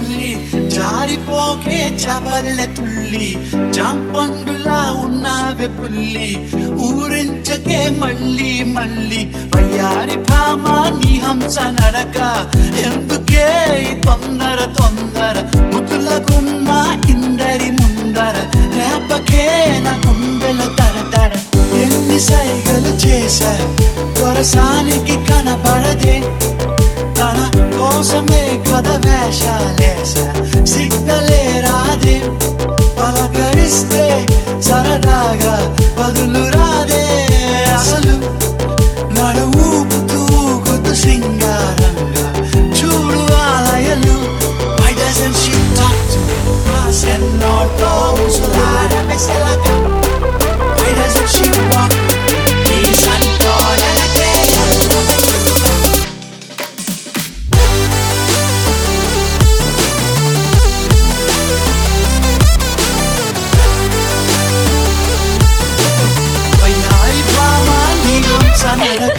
బుల్లి జారిపోకే చవల్లె తుల్లి జాంపండులా ఉన్నావే పుల్లి ఊరించకే మళ్ళీ మళ్ళీ వయ్యారి భామ నీ హంస నడక ఎందుకే ఈ తొందర తొందర ముద్దులకున్న ఇందరి ముందర రేపకే నా గుండెల తరతర ఎన్ని సైగలు చేశా దొరసానికి కనపడదే తన కోసమే కథ వేషాలేసా సిగ్నలే రాదే పలకరిస్తే సరదాగా బదులు రాదే అసలు నడు ఊపుతూ ఊగుతూ శృంగారంగా చూడు ఆలయలు Why doesn't she talk to me? ఎన్నో రోజులార మెసలగా Why doesn't she walk with me? Please అంటోనకే వయ్యారి భామ నీ హంస నడక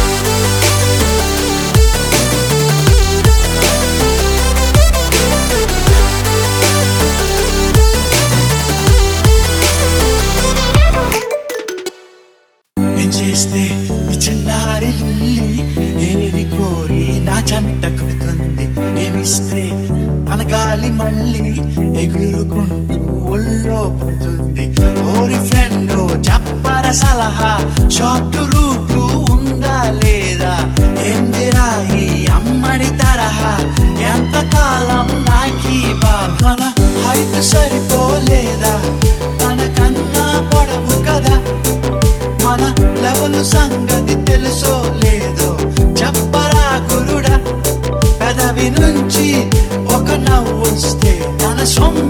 ఏం చేస్తే ఈ చిన్నారి లుల్లి ఏది కోరి నా చంట కుడుతుంది ఏమిస్తే మన గాలి మళ్ళీ ఎగురుకుంటూ ఒళ్ళో పుడుతుంది ఓరి ఫ్రెండ్ చెప్పర సలహా షార్ట్ రూట్ ఉందా లేదా ఏందిరా ఈ అమ్మడి తరహా ఎంతకాలం నాకీ బాధన హైట్ సరిపోలేదా తనకన్నా పొడవు కదా మన లెవెల్ సంగతి తెలుసో లేదో చెప్పరా గురుడా పెదవి నుంచి ఒక నవ్వు వస్తే తన సొమ్ము